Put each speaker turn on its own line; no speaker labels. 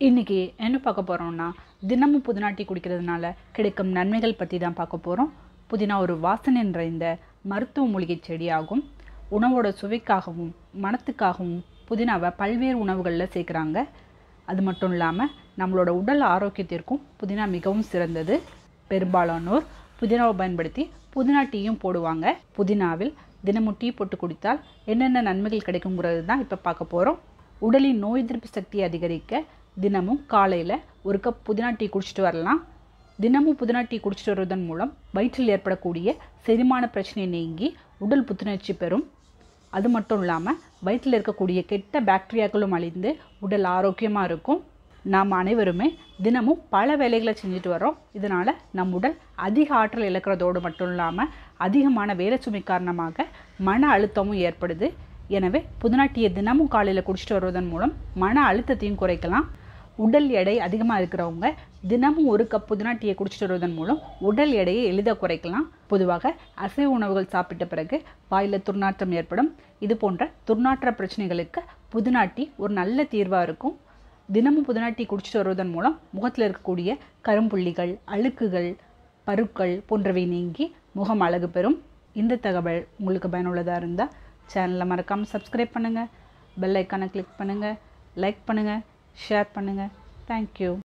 இன்றைக்கி என்ன பார்க்க போகிறோம்னா தினமும் புதினா டீ குடிக்கிறதுனால கிடைக்கும் நன்மைகள் பற்றி தான் பார்க்க போகிறோம் புதினா ஒரு வாசனை நிறைந்த மருத்துவ மூலிகை செடியாகும் உணவோட சுவைக்காகவும் மணத்துக்காகவும் புதினாவை பல்வேறு உணவுகளில் சேர்க்குறாங்க அது மட்டும் இல்லாமல் நம்மளோட உடல் ஆரோக்கியத்திற்கும் புதினா மிகவும் சிறந்தது பெரும்பாலானோர் புதினாவை பயன்படுத்தி புதினா டீயும் போடுவாங்க புதினாவில் தினமும் டீ போட்டு குடித்தால் என்னென்ன நன்மைகள் கிடைக்குங்கிறது தான் இப்போ பார்க்க போகிறோம் உடலின் நோய் எதிர்ப்பு சக்தியை அதிகரிக்க தினமும் காலையில் ஒரு கப் புதினா டீ குடிச்சிட்டு வரலாம் தினமும் புதினா டீ குடிச்சிட்டு வருவதன் மூலம் வயிற்றில் ஏற்படக்கூடிய செரிமான பிரச்சனை நீங்கி உடல் புத்துணர்ச்சி பெறும் அது மட்டும் இல்லாமல் வயிற்றில் இருக்கக்கூடிய கெட்ட பாக்டீரியாக்களும் அழிந்து உடல் ஆரோக்கியமாக இருக்கும் நாம் அனைவருமே தினமும் பல வேலைகளை செஞ்சுட்டு வரோம் இதனால் நம் உடல் அதிக ஆற்றல் இழக்கிறதோடு மட்டும் இல்லாமல் அதிகமான வேலை சுமை காரணமாக மன அழுத்தமும் ஏற்படுது எனவே புதினா டீயை தினமும் காலையில் குடிச்சிட்டு வருவதன் மூலம் மன அழுத்தத்தையும் குறைக்கலாம் உடல் எடை அதிகமாக இருக்கிறவங்க தினமும் ஒரு கப் புதினா டீயை குடிச்சிட்டு வருவதன் மூலம் உடல் எடையை எளிதாக குறைக்கலாம் பொதுவாக அசைவ உணவுகள் சாப்பிட்ட பிறகு வாயில் துர்நாற்றம் ஏற்படும் இது போன்ற துர்நாற்ற பிரச்சனைகளுக்கு புதினா டீ ஒரு நல்ல தீர்வாக இருக்கும் தினமும் புதினா டீ குடிச்சிட்டு வருவதன் மூலம் முகத்தில் இருக்கக்கூடிய கரும்புள்ளிகள் அழுக்குகள் பருக்கள் போன்றவை நீங்கி முகம் அழகு பெறும் இந்த தகவல் உங்களுக்கு பயனுள்ளதாக இருந்தால் சேனலை மறக்காமல் சப்ஸ்கிரைப் பண்ணுங்கள் பெல் ஐக்கானை கிளிக் பண்ணுங்கள் லைக் பண்ணுங்கள் ஷேர் பண்ணுங்கள் தேங்க்யூ